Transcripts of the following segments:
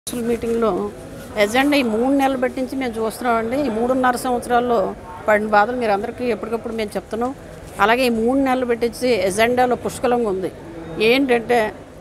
council మీటింగ్లో agenda ఈ మూడు నెలలు బట్టి నుంచి మేము చూస్తున్నామండి ఈ మూడున్నర సంవత్సరాల్లో పడిన బాధలు మీరు అందరికీ ఎప్పటికప్పుడు మేము చెప్తున్నాం అలాగే ఈ మూడు నెలలు పెట్టించి ఎజెండాలో పుష్కలంగా ఉంది ఏంటంటే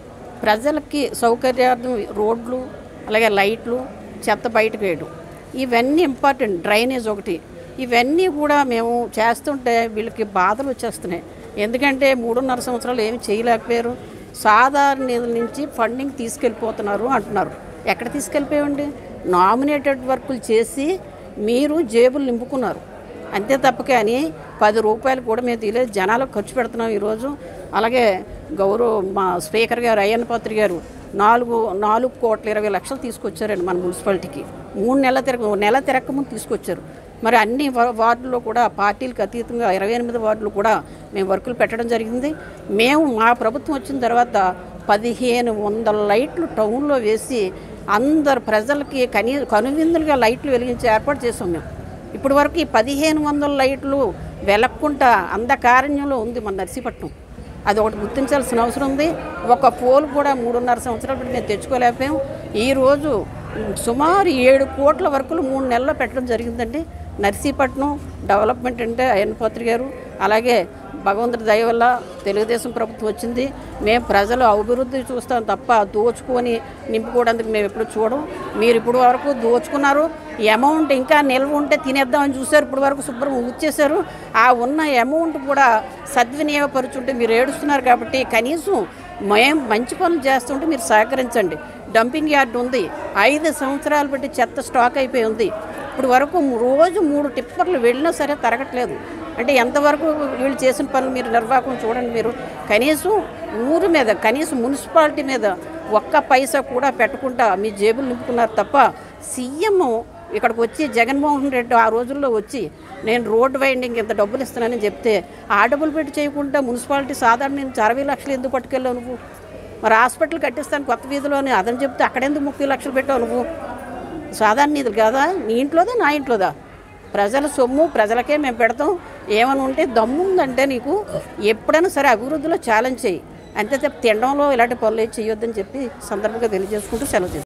ప్రజలకి సౌకర్యార్థం రోడ్లు అలాగే లైట్లు చెత్త బయటకు వేయడం ఇవన్నీ ఇంపార్టెంట్ డ్రైనేజ్ ఒకటి ఇవన్నీ కూడా మేము చేస్తుంటే వీళ్ళకి బాధలు వచ్చేస్తున్నాయి ఎందుకంటే మూడున్నర సంవత్సరాలు ఏమి చేయలేకపోయారు సాధారణ నిధుల నుంచి ఫండింగ్ తీసుకెళ్ళిపోతున్నారు అంటున్నారు ఎక్కడ తీసుకెళ్ళిపోయామండి నామినేటెడ్ వర్కులు చేసి మీరు జేబులు నింపుకున్నారు అంతే తప్ప కానీ పది రూపాయలు కూడా మేము తీయలేదు జనాలకు ఖర్చు పెడుతున్నాం ఈరోజు అలాగే గౌరవ మా స్పీకర్ గారు అయ్యన్న పాత్రి గారు నాలుగు నాలుగు కోట్ల ఇరవై లక్షలు తీసుకొచ్చారండి మన మున్సిపాలిటీకి మూడు నెలల తిరగ నెల తిరక్క ముందు తీసుకొచ్చారు మరి అన్ని వా- వార్డుల్లో కూడా పార్టీలకు అతీతంగా ఇరవై ఎనిమిది వార్డులు కూడా మేము వర్కులు పెట్టడం జరిగింది మేము మా ప్రభుత్వం వచ్చిన తర్వాత పదిహేను వందల లైట్లు టౌన్లో వేసి అందరు ప్రజలకి కనీ కనువిందులుగా లైట్లు వెలిగించి ఏర్పాటు చేసాం మేము ఇప్పటి వరకు ఈ పదిహేను వందల లైట్లు వెలక్కుంటా అంధకారణ్యంలో ఉంది మన నర్సీపట్నం అది ఒకటి గుర్తించాల్సిన అవసరం ఉంది ఒక పోల్ కూడా మూడున్నర సంవత్సరాల బట్టి మేము తెచ్చుకోలేకపోయాం ఈరోజు సుమారు ఏడు కోట్ల వరకులు మూడు నెలల్లో పెట్టడం జరిగిందండి నర్సీపట్నం డెవలప్మెంట్ అంటే అయ్యన్నపాత్రి గారు అలాగే భగవంతుడి దయ వల్ల తెలుగుదేశం ప్రభుత్వం వచ్చింది మేము ప్రజలు అభివృద్ధి చూస్తాం తప్ప దోచుకొని నింపుకోవడానికి మేము ఎప్పుడు చూడం మీరు ఇప్పుడు వరకు దోచుకున్నారు ఈ అమౌంట్ ఇంకా నిల్వ ఉంటే తినేద్దామని చూశారు ఇప్పుడు వరకు శుభ్రం ఉంచేశారు ఆ ఉన్న అమౌంట్ కూడా సద్వినియోగపరుచుంటే మీరు ఏడుస్తున్నారు కాబట్టి కనీసం మేము మంచి పనులు చేస్తుంటే మీరు సహకరించండి డంపింగ్ యార్డ్ ఉంది ఐదు సంవత్సరాలు బట్టి చెత్త స్టాక్ అయిపోయి ఉంది ఇప్పుడు వరకు రోజు మూడు టిప్పర్లు వెళ్ళినా సరే తరగట్లేదు అంటే ఎంతవరకు వీళ్ళు చేసిన పనులు మీరు నిర్వాహకం చూడండి మీరు కనీసం ఊరి మీద కనీసం మున్సిపాలిటీ మీద ఒక్క పైసా కూడా పెట్టకుండా మీ జేబులు నింపుకున్నారు తప్ప సీఎం ఇక్కడికి వచ్చి జగన్మోహన్ రెడ్డి ఆ రోజుల్లో వచ్చి నేను రోడ్ వైండింగ్ ఇంత డబ్బులు ఇస్తున్నానని చెప్తే ఆ డబ్బులు పెట్టి చేయకుండా మున్సిపాలిటీ సాధారణ నుంచి అరవై లక్షలు ఎందుకు పట్టుకెళ్ళావు నువ్వు మరి హాస్పిటల్ కట్టిస్తాను కొత్త వీధిలోని అదని చెప్తే అక్కడెందుకు ముప్పై లక్షలు పెట్టావు నువ్వు సాధారణ నిధులు కాదా నీ ఇంట్లోదా నా ఇంట్లోదా ప్రజల సొమ్ము ప్రజలకే మేము పెడతాం ఏమైనా ఉంటే దమ్ము ఉందంటే నీకు ఎప్పుడైనా సరే అభివృద్ధిలో ఛాలెంజ్ చేయి అంతే తప్ప తినడంలో ఇలాంటి పనులు ఏం చేయొద్దని చెప్పి సందర్భంగా తెలియజేసుకుంటూ సెలవు తీసుకుంటాం